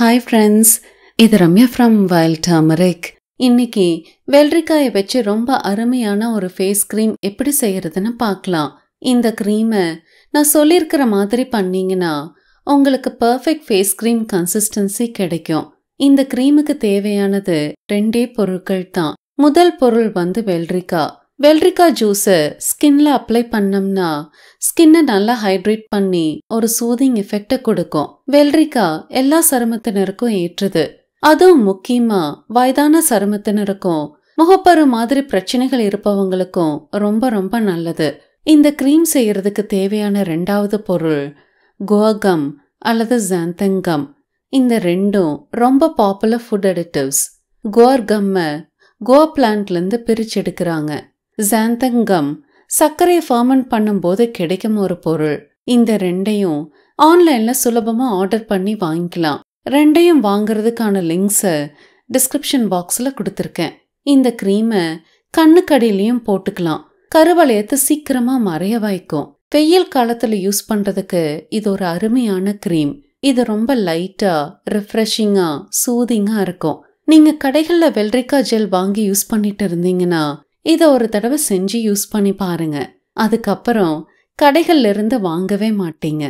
hi friends இது Ramya from wild turmeric இன்னைக்கு வெள்ளரிக்காயை வச்சு ரொம்ப அருமையான ஒரு ஃபேஸ் க்ரீம் எப்படி செய்யறதுன்னு பார்க்கலாம் இந்த க்ரீமை நான் சொல்லியிருக்கிற மாதிரி பண்ணீங்கன்னா உங்களுக்கு பர்ஃபெக்ட் ஃபேஸ் க்ரீம் கன்சிஸ்டன்சி கிடைக்கும் இந்த க்ரீமுக்கு தேவையானது ரெண்டே பொருட்கள் தான் முதல் பொருள் வந்து வெள்ளரிக்காய் வெள்ளரிக்காய் ஜூஸை ஸ்கின்ல அப்ளை பண்ணோம்னா ஸ்கின்னை நல்லா ஹைட்ரேட் பண்ணி ஒரு சூதிங் எஃபெக்டை கொடுக்கும் வெள்ளரிக்காய் எல்லா சருமத்தினருக்கும் ஏற்றுது அதுவும் முக்கியமா வயதான சருமத்தினருக்கும் முகப்பரு மாதிரி பிரச்சனைகள் இருப்பவங்களுக்கும் ரொம்ப ரொம்ப நல்லது இந்த க்ரீம் செய்யறதுக்கு தேவையான ரெண்டாவது பொருள் குவாகம் அல்லது ஜாந்தங்கம் இந்த ரெண்டும் ரொம்ப பாப்புலர் ஃபுட் அடிட்டிவ்ஸ் குவார் கம்மை குவா பிளான்ட்லேருந்து பிரிச்செடுக்கிறாங்க ஜாந்தங்கம் சர்க்கரையை ஃபர்மெண்ட் பண்ணும்போது கிடைக்கும் ஒரு பொருள் இந்த ரெண்டையும் ஆன்லைன்ல சுலபமா ஆர்டர் பண்ணி வாங்கிக்கலாம் ரெண்டையும் வாங்குறதுக்கான லிங்க்ஸை டிஸ்கிரிப்ஷன் பாக்ஸில் கொடுத்துருக்கேன் இந்த க்ரீமை கண்ணுக்கடியிலையும் போட்டுக்கலாம் கருவளையத்தை சீக்கிரமா மறைய வைக்கும் வெயில் காலத்துல யூஸ் பண்றதுக்கு இது ஒரு அருமையான க்ரீம் இது ரொம்ப லைட்டா ரிஃப்ரெஷிங்கா சூதிங்கா இருக்கும் நீங்க கடைகள்ல வெள்ளரிக்காய் ஜெல் வாங்கி யூஸ் பண்ணிட்டு இருந்தீங்கன்னா இதை ஒரு தடவை செஞ்சு யூஸ் பண்ணி பாருங்க அதுக்கப்புறம் கடைகள்ல இருந்து வாங்கவே மாட்டீங்க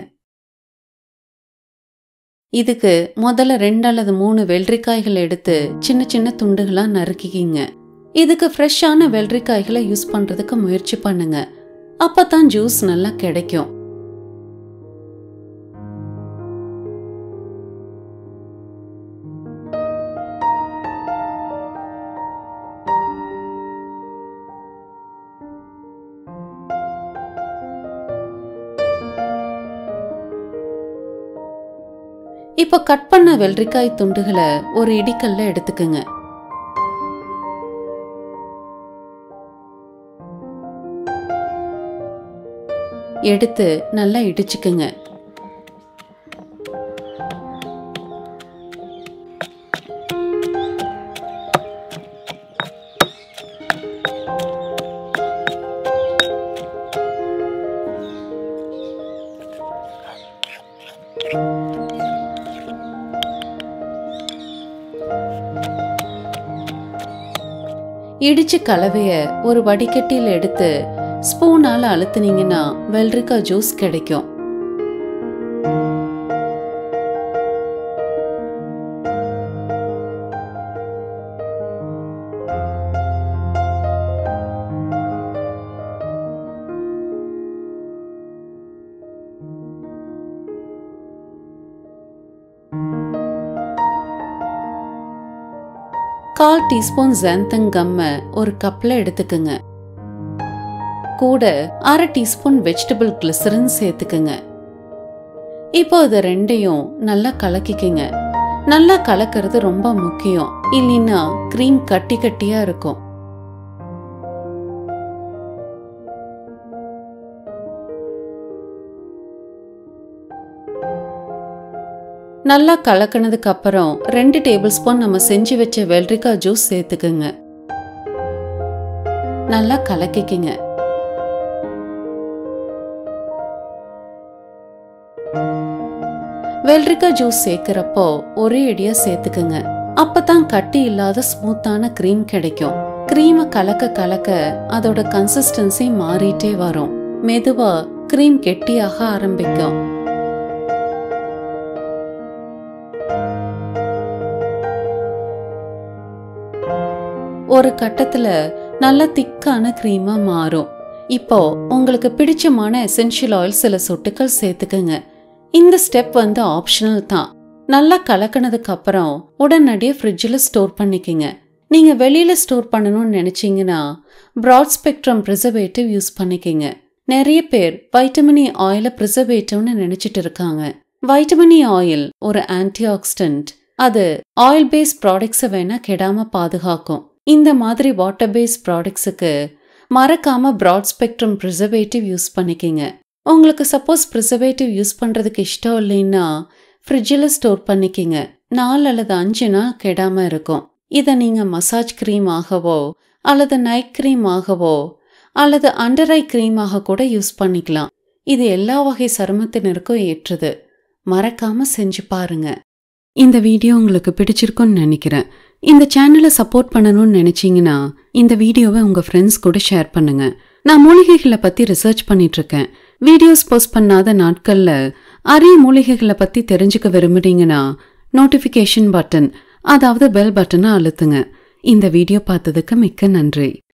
இதுக்கு முதல்ல ரெண்டு அல்லது மூணு வெள்ளரிக்காய்கள் எடுத்து சின்ன சின்ன துண்டுகளா நறுக்கிக்கிங்க இதுக்கு ஃப்ரெஷ்ஷான வெள்ளரிக்காய்களை யூஸ் பண்றதுக்கு முயற்சி பண்ணுங்க அப்பதான் ஜூஸ் நல்லா கிடைக்கும் இப்போ கட் பண்ண வெள்ளரிக்காய் துண்டுகளை ஒரு இடிக்கல்ல எடுத்துக்கங்க எடுத்து நல்லா இடிச்சுக்குங்க இடிச்ச கலவைய ஒரு வடிகட்டியில் எடுத்து ஸ்பூனால அழுத்துனீங்கன்னா வெள்ளரிக்காய் ஜூஸ் கிடைக்கும் கால் டீஸ்பூன் ஜாந்தங்கம்ம ஒரு கப்ல எடுத்துக்கங்க கூட அரை டீஸ்பூன் வெஜிடபிள் கிளிசரின் சேர்த்துக்குங்க இப்போ இது ரெண்டையும் நல்லா கலக்கிக்கங்க நல்லா கலக்கிறது ரொம்ப முக்கியம் இல்லைன்னா க்ரீம் கட்டி கட்டியா இருக்கும் நல்லா கலக்கினதுக்கு அப்புறம் ரெண்டு டேபிள் ஸ்பூன் நம்ம செஞ்சு வச்ச வெள்ளரிக்காய் ஜூஸ் சேர்த்துக்குங்க நல்லா கலக்கிக்கிங்க வெள்ளரிக்காய் ஜூஸ் சேர்க்கிறப்போ ஒரே அடியா சேர்த்துக்குங்க அப்பதான் கட்டி இல்லாத ஸ்மூத்தான க்ரீம் கிடைக்கும் க்ரீமை கலக்க கலக்க அதோட கன்சிஸ்டன்சி மாறிட்டே வரும் மெதுவா க்ரீம் கெட்டியாக ஆரம்பிக்கும் ஒரு கட்டத்துல நல்ல திக்கான க்ரீமா மாறும் இப்போ உங்களுக்கு பிடிச்சமான எசென்ஷியல் ஆயில் சில சொட்டுக்கள் சேர்த்துக்குங்க இந்த ஸ்டெப் வந்து ஆப்ஷனல் தான் நல்லா கலக்கினதுக்கு அப்புறம் உடனடியே ஃப்ரிட்ஜில் ஸ்டோர் பண்ணிக்கங்க நீங்க வெளியில ஸ்டோர் பண்ணணும்னு நினைச்சீங்கன்னா ப்ராட் ஸ்பெக்ட்ரம் ப்ரிசர்வேட்டிவ் யூஸ் பண்ணிக்கங்க நிறைய பேர் வைட்டமினி ஆயிலை ப்ரிசர்வேட்டிவ்னு நினைச்சிட்டு இருக்காங்க வைட்டமினி ஆயில் ஒரு ஆன்டி ஆக்சிடென்ட் அது ஆயில் பேஸ் ப்ராடக்ட்ஸை வேணா கெடாம பாதுகாக்கும் இந்த மாதிரி வாட்டர் பேஸ் ப்ராடக்ட்ஸுக்கு மறக்காம ப்ராட் ஸ்பெக்ட்ரம் ப்ரிசர்வேட்டிவ் யூஸ் பண்ணிக்கிங்க உங்களுக்கு சப்போஸ் ப்ரிசர்வேட்டிவ் யூஸ் பண்ணுறதுக்கு இஷ்டம் இல்லைன்னா ஃப்ரிட்ஜில் ஸ்டோர் பண்ணிக்கிங்க நாலு அல்லது அஞ்சு நாள் கெடாம இருக்கும் இதை நீங்கள் மசாஜ் க்ரீம் ஆகவோ அல்லது நைட் க்ரீம் ஆகவோ அல்லது அண்டர் ஐ க்ரீமாக கூட யூஸ் பண்ணிக்கலாம் இது எல்லா வகை சருமத்தினருக்கும் ஏற்றது மறக்காம செஞ்சு பாருங்க இந்த வீடியோ உங்களுக்கு பிடிச்சிருக்கும்னு நினைக்கிறேன் இந்த சேனலை சப்போர்ட் பண்ணணும்னு நினைச்சீங்கன்னா இந்த வீடியோவை உங்க ஃப்ரெண்ட்ஸ் கூட ஷேர் பண்ணுங்க நான் மூலிகைகளை பத்தி ரிசர்ச் பண்ணிட்டு இருக்கேன் வீடியோஸ் போஸ்ட் பண்ணாத நாட்கள்ல அரிய மூலிகைகளை பத்தி தெரிஞ்சுக்க விரும்புறீங்கன்னா நோட்டிஃபிகேஷன் பட்டன் அதாவது பெல் பட்டனை அழுத்துங்க இந்த வீடியோ பார்த்ததுக்கு மிக்க நன்றி